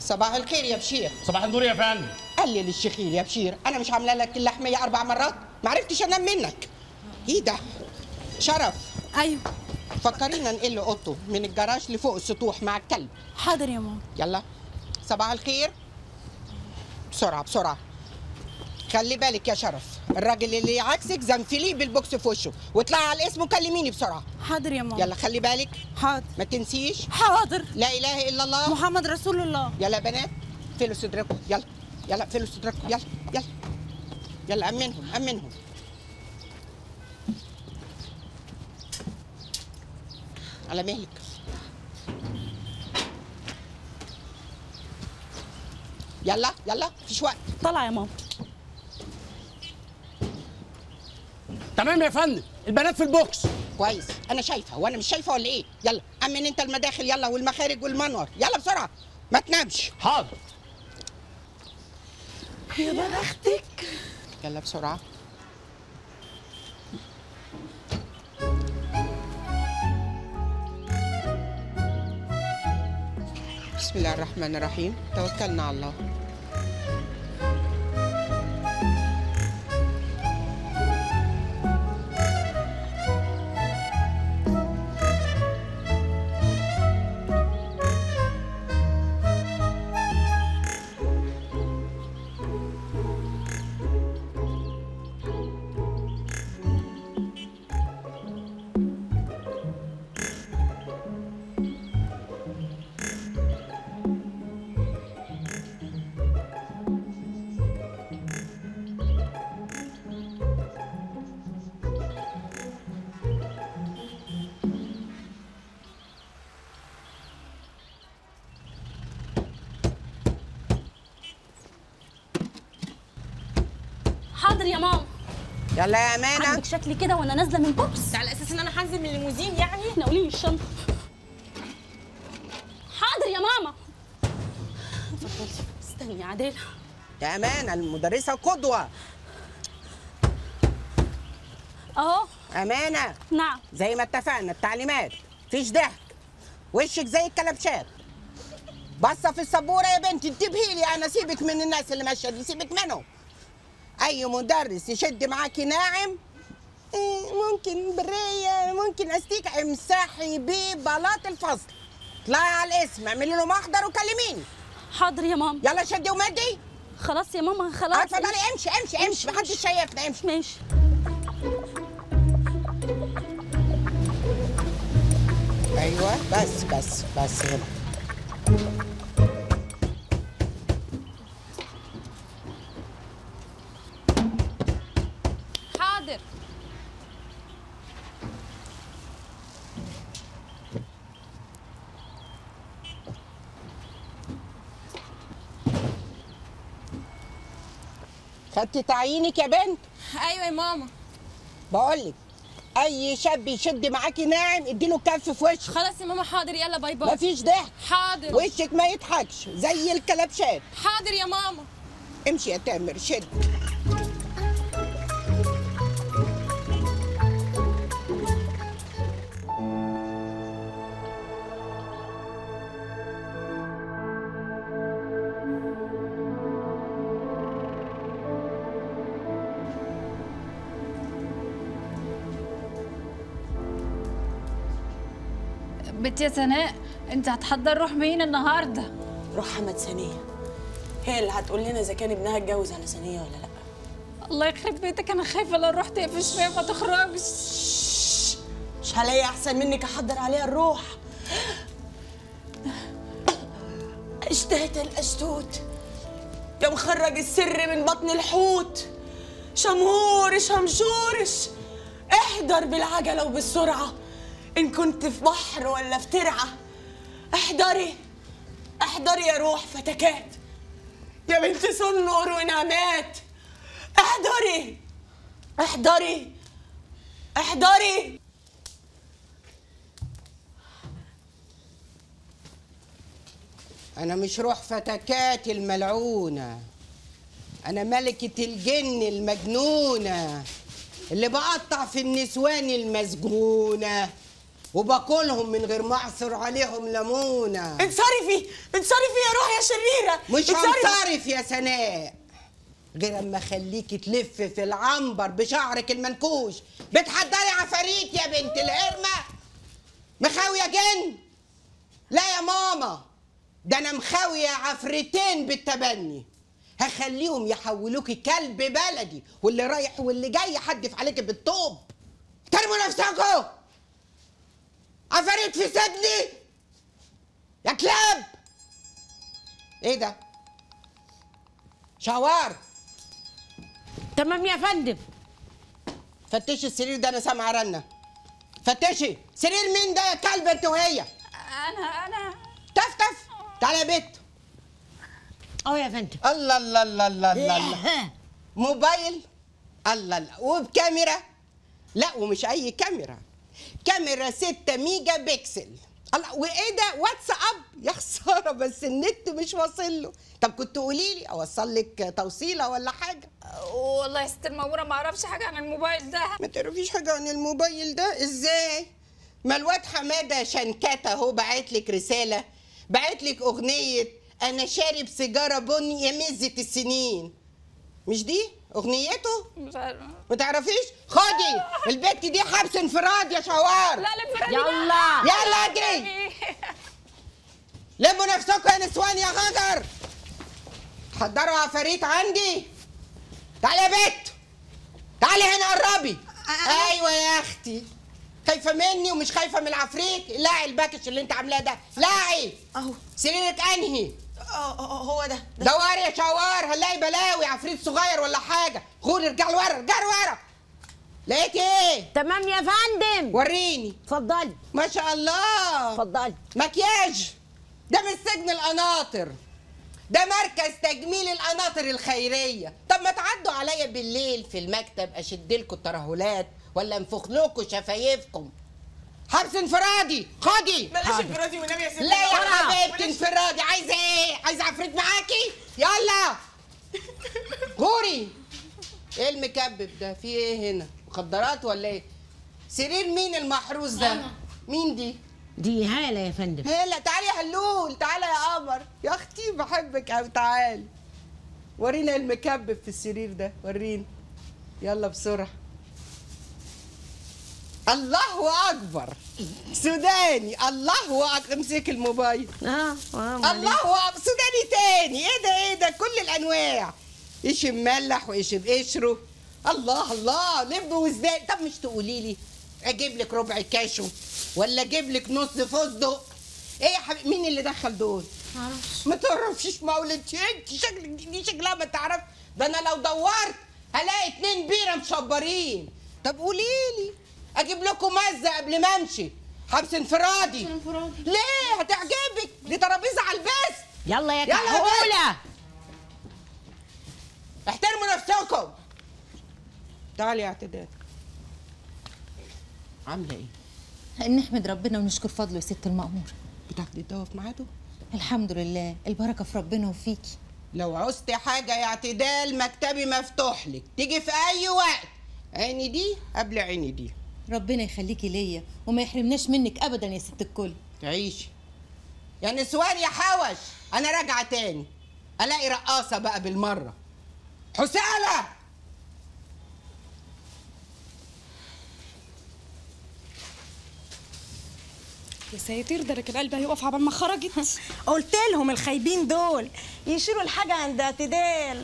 صباح الخير يا بشير صباح النور يا فندم قلل الشخير يا بشير انا مش عامله لك اللحميه اربع مرات ما عرفتش انام منك ايه ده شرف ايوه فكرينا نقل اوضته من الجراج لفوق السطوح مع الكلب حاضر يا ماما يلا صباح الخير بسرعه بسرعه خلي بالك يا شرف الراجل اللي عكسك زنفليه بالبوكس في وشه واطلعي على الاسم وكلميني بسرعه حاضر يا ماما يلا خلي بالك حاضر ما تنسيش حاضر لا اله الا الله محمد رسول الله يلا يا بنات فلوا صدركم يلا يلا فلوا صدركم يلا يلا يلا امنهم امنهم على مهلك يلا يلا مفيش وقت طلع يا ماما تمام يا فندم البنات في البوكس كويس انا شايفه وانا مش شايفه ولا ايه يلا امن انت المداخل يلا والمخارج والمنور يلا بسرعه ما تنامش حاضر يا بختك يلا بسرعه بسم الله الرحمن الرحيم توكلنا على الله حاضر يا ماما يلا يا امانه عندك شكلي كده وانا نازله من بوكس على اساس ان انا هنزل من الليموزين يعني ناوليني الشنطه حاضر يا ماما اتفضلي استني يا عديله يا امانه المدرسه قدوه اهو امانه نعم زي ما اتفقنا التعليمات فيش ضحك وشك زي الكلبشات بصه في السبوره يا بنتي انتبهي لي انا سيبك من الناس اللي ماشيه دي سيبك منهم اي مدرس يشد معاكي ناعم إيه، ممكن بريه ممكن استيكه امسحي بيه بلاط الفصل اطلعي على الاسم اعملي له محضر وكلميني حاضر يا ماما يلا شدي ومدي خلاص يا ماما خلاص اتفضلي امشي امشي امشي محدش شايفنا امشي ماشي ايوه بس بس بس هنا حاضر خدتي تعيينك يا بنت ايوه يا ماما بقولك اي شاب يشد معاكي ناعم اديله كف في وشك خلاص يا ماما حاضر يلا باي باي مفيش ضحك حاضر وشك ما يضحكش زي الكلبشات حاضر يا ماما امشي يا تامر شد بنت يا سناء انت هتحضر روح مين النهارده روح حمد ثانية هي اللي هتقول لنا إذا كان ابنها اتجوز على ثانية ولا لأ الله يخرب بيتك انا خايفه لو رحت تقفش فيها ما تخرجش مش هلاقي أحسن منك أحضر عليها الروح اشتهت الأشتوت يا مخرج السر من بطن الحوت شمهورش همشورش احضر بالعجلة وبالسرعة إن كنت في بحر ولا في ترعة احضري احضري يا روح فتكات يا بنت سنور ونعمات احضري احضري احضري انا مش روح فتكات الملعونه انا ملكه الجن المجنونه اللي بقطع في النسوان المسجونه وباكلهم من غير ما اعصر عليهم ليمونه انصرفي انصرفي يا روح يا شريرة مش اتصرف. هنصرف يا سناء غير اما اخليكي تلف في العنبر بشعرك المنكوش بتحضري عفاريت يا بنت القرمه مخاويه جن لا يا ماما ده انا مخاويه عفرتين بالتبني هخليهم يحولوكي كلب بلدي واللي رايح واللي جاي يحدف عليكي بالطوب احترموا نفسكم عفاريت في سجني يا كلاب ايه ده شوار تمام يا فندم فتشي السرير ده انا سامعه رنه فتشي سرير مين ده يا كلب انت وهي انا انا تفتف تعالى يا بت اه يا فندم الله الله الله الله الله, الله. موبايل الله الله وبكاميرا لا ومش اي كاميرا كاميرا 6 ميجا بكسل الله وايه ده واتساب يا خساره بس النت مش واصل له طب كنت قولي لي اوصل لك توصيله ولا حاجه والله يا ست المأمورة ما اعرفش حاجة عن الموبايل ده ما تعرفيش حاجه عن الموبايل ده ازاي ما الواد حماده شنكته اهو باعت لك رساله باعت لك اغنيه انا شارب سيجاره بني يا مزه السنين مش دي اغنيته مش عارفة ما تعرفيش خدي البت دي حبس انفراد يا شوار لا الانفراد يلا يلا اجري لموا نفسكم يا نسوان يا غجر حضروا عفاريت عندي تعالي يا بت تعالي هنا قربي ايوه يا اختي خايفه مني ومش خايفه من العفريت لاعي الباكش اللي انت عاملاه ده لاعي اهو سريرك انهي اه آه، هو ده ده دوار يا شوار هنلاقي بلاوي عفريت صغير ولا حاجه خد ارجع لورا ارجع لورا لقيت ايه تمام يا فندم وريني اتفضلي ما شاء الله اتفضلي مكياج ده من سجن القناطر ده مركز تجميل القناطر الخيريه طب ما تعدوا عليا بالليل في المكتب اشد لكم الترهلات ولا انفخ لكم شفايفكم حبس انفرادي خدي بلاش انفرادي والنبي يا ست لا يا المأمورة. حبيبتي انفرادي عايزه ايه عايزه عفريت معاكي يلا غوري ايه المكبب ده في ايه هنا مخدرات ولا ايه سرير مين المحروس ده مين دي دي هالة يا فندم هلا تعالي يا هلول تعالي يا قمر يا اختي بحبك قوي تعالي ورينا المكبب في السرير ده ورينا يلا بسرعه الله اكبر سوداني الله اكبر امسك الموبايل اه اه الله اكبر سوداني تاني ايه ده ايه ده كل الانواع ايش مملح وايش بقشره الله الله لب وازاي طب مش تقولي لي اجيب لك ربع كاشو ولا اجيب لك نص فستق ايه يا حبيبي مين اللي دخل دول معرفش ما تعرفيش مولد انت شكلك دي دي شكلها ما تعرف ده انا لو دورت هلاقي اتنين بيره مشبرين طب قولي لي اجيب لكم مزه قبل ما امشي حبس انفرادي انفرادي. ليه هتعجبك دي ترابيزه على البس يلا يا يلا يا كحولة احترموا نفسكم تعالي يا اعتدال عامله ايه نحمد ربنا ونشكر فضله يا ست المأمور بتاخدي الدواء في ميعاده الحمد لله البركة في ربنا وفيكي لو عوزتي حاجه يا اعتدال مكتبي مفتوح لك تيجي في اي وقت عيني دي قبل عيني دي ربنا يخليكي ليا وما يحرمناش منك ابدا يا ست الكل تعيشي يا نسوان يا حوش انا راجعه تاني الاقي رقاصه بقى بالمره حسالة يا ساتر ده كان قلبي هيقف عبال ما خرجت قلت لهم الخايبين دول يشيلوا الحاجه عند اعتدال